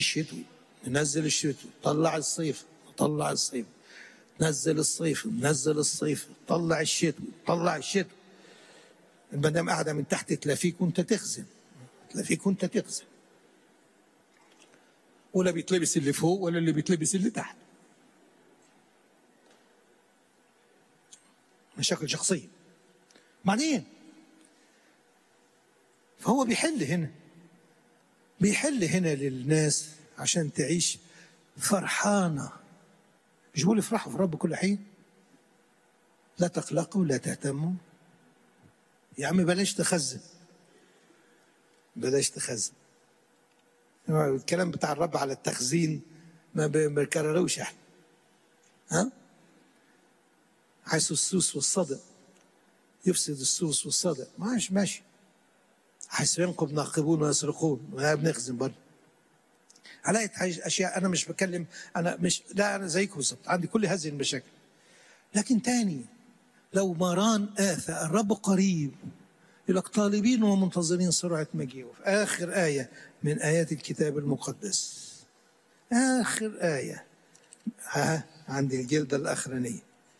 الشتوي ننزل الشتوي طلع الصيف طلع الصيف نزل الصيف نزل الصيف طلع الشتوي طلع الشتوي المدام قاعدة من تحت تلافيك وانت تخزن تلافيك وانت تخزن ولا بيتلبس اللي فوق ولا اللي بيتلبس اللي تحت مشاكل شخصية بعدين فهو بيحل هنا بيحل هنا للناس عشان تعيش فرحانة مش بقول افرحوا في الرب كل حين لا تقلقوا لا تهتموا يا عم بلاش تخزن بلاش تخزن الكلام بتاع الرب على التخزين ما بنكرروش احنا ها حيث السوس والصدق يفسد السوس والصدق ماشي ماشي حيث ينقب ناقبون ويسرقون ما بنخزن برضه على اشياء انا مش بكلم انا مش لا انا زيكم بالظبط عندي كل هذه المشاكل لكن تاني لو مران آثى الرب قريب يقول لك طالبين ومنتظرين سرعة مجيئه في آخر آية من آيات الكتاب المقدس آخر آية ها عندي الجلدة الأخرانية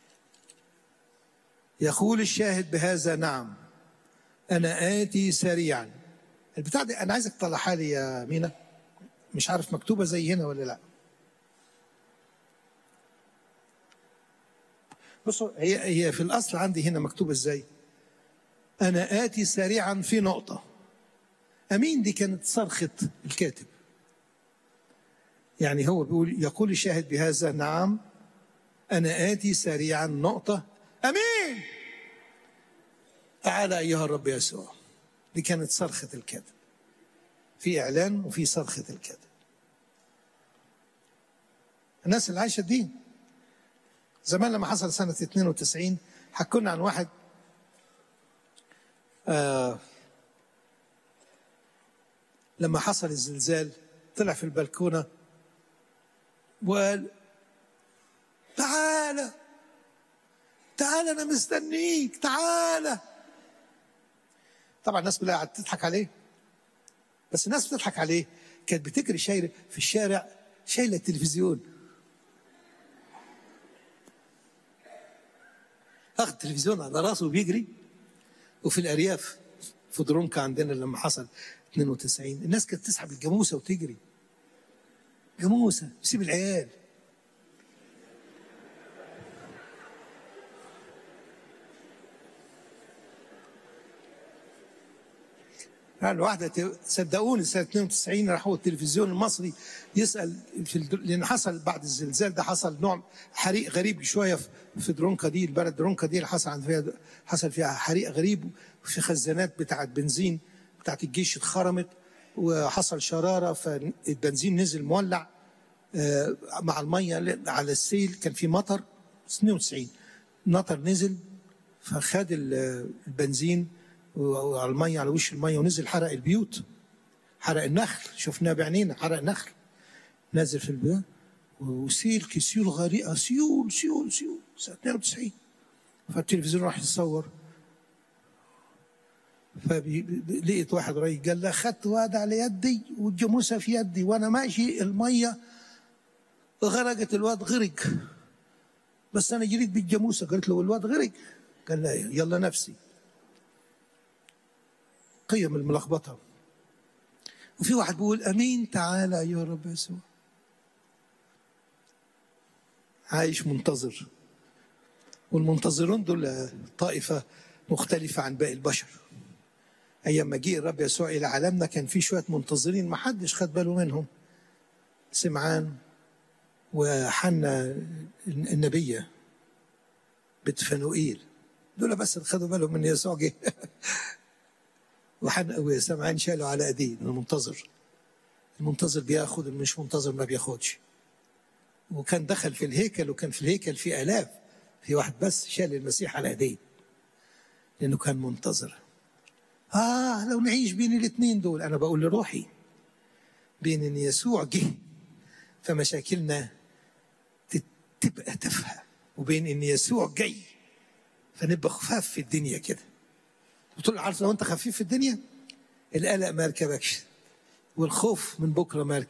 يقول الشاهد بهذا نعم أنا آتي سريعا البتاع دي أنا عايزك تطلعها لي يا مينا مش عارف مكتوبة زي هنا ولا لا بصوا هي هي في الأصل عندي هنا مكتوبة ازاي أنا آتي سريعا في نقطة أمين دي كانت صرخة الكاتب يعني هو بيقول يقول الشاهد بهذا نعم أنا آتي سريعا نقطة أمين تعالى أيها الرب يسوع دي كانت صرخة الكاتب في إعلان وفي صرخة الكاتب الناس اللي عايشة الدين زمان لما حصل سنة 92 حكونا عن واحد آه لما حصل الزلزال طلع في البلكونة وقال تعالى تعالى أنا مستنيك تعالى طبعا الناس كلها قعدت تضحك عليه بس الناس بتضحك عليه كانت بتجري شايله في الشارع شايله التلفزيون اخذ التلفزيون على راسه وبيجري وفي الارياف في درونكا عندنا لما حصل 92 الناس كانت تسحب الجاموسه وتجري جاموسه يسيب العيال يعني واحدة صدقوني سنة 92 راحوا التلفزيون المصري يسأل في الد... لأن حصل بعد الزلزال ده حصل نوع حريق غريب شوية في درونكا دي البلد درونكا دي اللي حصل عند فيها حصل فيها حريق غريب في خزانات بتاعت بنزين بتاعت الجيش اتخرمت وحصل شرارة فالبنزين نزل مولع مع المية على السيل كان في مطر 92 مطر نزل فخد البنزين وعلى المية على وش المية ونزل حرق البيوت حرق النخل شفناه بعينينا حرق نخل نازل في البيوت وسيل كسيول غريقة سيول سيول سيول سنة 92 فالتلفزيون راح يتصور فلقيت واحد راي قال له خدت واد على يدي والجاموسة في يدي وانا ماشي المية غرقت الواد غرق بس انا جريت بالجاموسة قلت له الواد غرق قال لا يلا نفسي قيم الملخبطة وفي واحد بيقول أمين تعالى يا رب يسوع عايش منتظر والمنتظرون دول طائفة مختلفة عن باقي البشر أيام ما جه الرب يسوع إلى عالمنا كان في شوية منتظرين ما حدش خد باله منهم سمعان وحنا النبية بنت فنوئيل دول بس اللي خدوا بالهم من يسوع جه وحن وسمعان شالوا على ايديه المنتظر المنتظر بياخد اللي مش منتظر ما بياخدش وكان دخل في الهيكل وكان في الهيكل في الاف في واحد بس شال المسيح على ايديه لانه كان منتظر اه لو نعيش بين الاثنين دول انا بقول لروحي بين ان يسوع جه فمشاكلنا تبقى تافهه وبين ان يسوع جاي فنبقى خفاف في الدنيا كده بتقول عارف لو انت خفيف في الدنيا القلق ما يركبكش والخوف من بكره ما